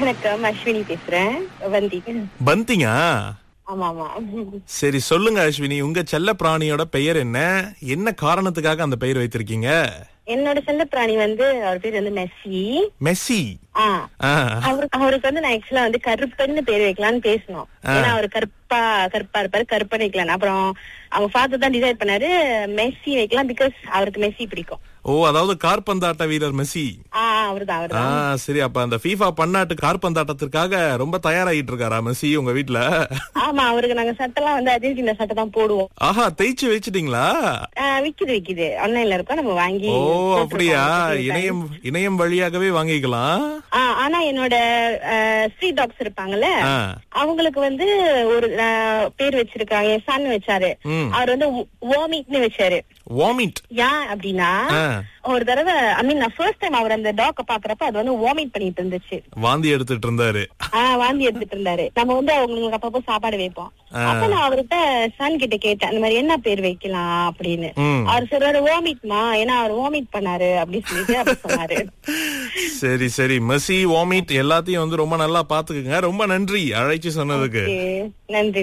வணக்கம் அஸ்வினி பேசுறேன் வந்தி பந்திங்க ஆமா ஆமா சரி சொல்லுங்க அஸ்வினி உங்க செல்ல பிராணியோட பெயர் என்ன என்ன காரணத்துக்காக அந்த பெயர் வைத்திருக்கீங்க என்னோட செல்ல பிராணி வந்து அவர் பேர் வந்து மெஸ்ஸி மெஸ்ஸி ஆ ஆ, அவருக்கு அவருக்கு வந்து நான் ஆக்சுவலா வந்து கருப்பன்னு பேர் வைக்கலாம்னு பேசணும் ஏன்னா அவர் கருப்பா கருப்பா இருப்பாரு கருப்பன் வைக்கலாம் அப்புறம் அவங்க ஃபாதர் தான் டிசைட் பண்ணாரு மெஸ்ஸி வைக்கலாம் பிகாஸ் அவருக்கு மெஸ்ஸி பிடிக்கும் ஓ அதாவது கார்பந்தாட்ட வீரர் மெஸ்ஸி ஆ அவர்தான் ஆ அவர்தான் சரி அப்ப அந்த ஃபீஃபா பன்னாட்டு கார்பந்தாட்டத்திற்காக ரொம்ப தயாராகிட்டு இருக்காரா மெஸ்ஸி உங்க வீட்ல ஆமா அவருக்கு நாங்க சட்டெல்லாம் வந்து அர்ஜென்டினா சட்டை தான் போடுவோம் ஆஹா தேய்ச்சி வச்சிட்டீங்களா ஆ, விக்குது விக்குது ஆன்லைன்ல இருக்கோம் நம்ம வாங்கி ஓ போட்டிருக்கோம். அப்படியா விக்குது. இணையம் இணையம் வழியாகவே வாங்கிக்கலாம் ஆ, ஆனா என்னோட ஸ்ட்ரீட் டாக்ஸ் இருப்பாங்கல்ல ஆ. அவங்களுக்கு வந்து ஒரு ஆ, பேர் வச்சிருக்காங்க என் சன் வச்சாரு ம். அவர் வந்து வாமிட்னு வச்சாரு வாமிட் ஏன் அப்படின்னா ஆ. ஒரு தடவை ஐ மீன் நான் ஃபர்ஸ்ட் டைம் அவர் அந்த டாக்க பாக்குறப்ப அது வந்து வாமிட் பண்ணிட்டு இருந்துச்சு வாந்தி எடுத்துட்டு இருந்தாரு ஆஹ் வாந்தி எடுத்துட்டு இருந்தாரு நம்ம வந்து அவங்களுக்கு அப்பப்போ சாப்பாடு வைப்போம் ஆ. அப்ப நான் அவர்கிட்ட சன் கிட்ட கேட்டேன் அந்த மாதிரி என்ன பேர் வைக்கலாம் அப்படின்னு ம். அவர் சொல்றாரு வாமிட்மா ஏன்னா அவர் வாமிட் பண்ணாரு அப்படின்னு சொல்லிட்டு அப்படி சொன்னாரு சரி சரி மெஸ்ஸி வாமிட் எல்லாத்தையும் வந்து ரொம்ப நல்லா பாத்துக்குங்க ரொம்ப நன்றி அழைச்சு சொன்னதுக்கு Okay. நன்றி